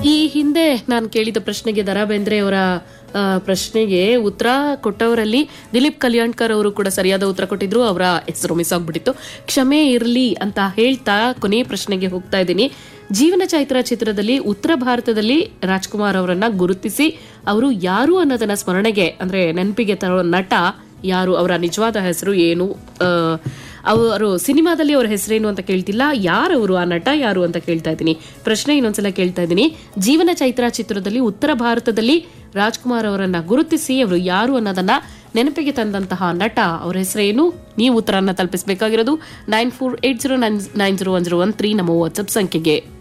ಈ ಹಿಂದೆ ನಾನು ಕೇಳಿದ ಪ್ರಶ್ನೆಗೆ ದರಾ ಬೇಂದ್ರೆ ಅವರ ಆ, ಪ್ರಶ್ನೆಗೆ ಉತ್ತರ ಕೊಟ್ಟವರಲ್ಲಿ ದಿಲೀಪ್ ಕಲ್ಯಾಣ್ಕರ್ ಅವರು ಕೂಡ ಸರಿಯಾದ ಉತ್ತರ ಕೊಟ್ಟಿದ್ರು ಅವರ ಹೆಸರು ಮಿಸ್ ಆಗ್ಬಿಟ್ಟಿತ್ತು ಕ್ಷಮೆ ಇರಲಿ ಅಂತ ಹೇಳ್ತಾ ಕೊನೆ ಪ್ರಶ್ನೆಗೆ ಹೋಗ್ತಾ ಇದ್ದೀನಿ ಜೀವನ ಚೈತ್ರ ಚಿತ್ರದಲ್ಲಿ ಉತ್ತರ ಭಾರತದಲ್ಲಿ ರಾಜ್ಕುಮಾರ್ ಅವರನ್ನ ಗುರುತಿಸಿ ಅವರು ಯಾರು ಅನ್ನೋದನ್ನ ಸ್ಮರಣೆಗೆ ಅಂದ್ರೆ ನೆನಪಿಗೆ ತರೋ ನಟ ಯಾರು ಅವರ ನಿಜವಾದ ಹೆಸರು ಏನು ಆ, ಅವರು ಸಿನಿಮಾದಲ್ಲಿ ಅವರ ಹೆಸರೇನು ಅಂತ ಕೇಳ್ತಿಲ್ಲ ಯಾರವರು ಆ ನಟ ಯಾರು ಅಂತ ಕೇಳ್ತಾ ಇದ್ದೀನಿ ಪ್ರಶ್ನೆ ಇನ್ನೊಂದ್ಸಲ ಕೇಳ್ತಾ ಇದ್ದೀನಿ ಜೀವನ ಚೈತ್ರ ಚಿತ್ರದಲ್ಲಿ ಉತ್ತರ ಭಾರತದಲ್ಲಿ ರಾಜ್ಕುಮಾರ್ ಅವರನ್ನ ಗುರುತಿಸಿ ಅವರು ಯಾರು ಅನ್ನೋದನ್ನ ನೆನಪಿಗೆ ತಂದಂತಹ ನಟ ಅವರ ಹೆಸರೇನು ನೀವು ಉತ್ತರನ್ನ ತಲುಪಿಸಬೇಕಾಗಿರೋದು nine four eight zero nine nine zero one zero one three ನಮ್ಮ ವಾಟ್ಸ್ಆಪ್ ಸಂಖ್ಯೆಗೆ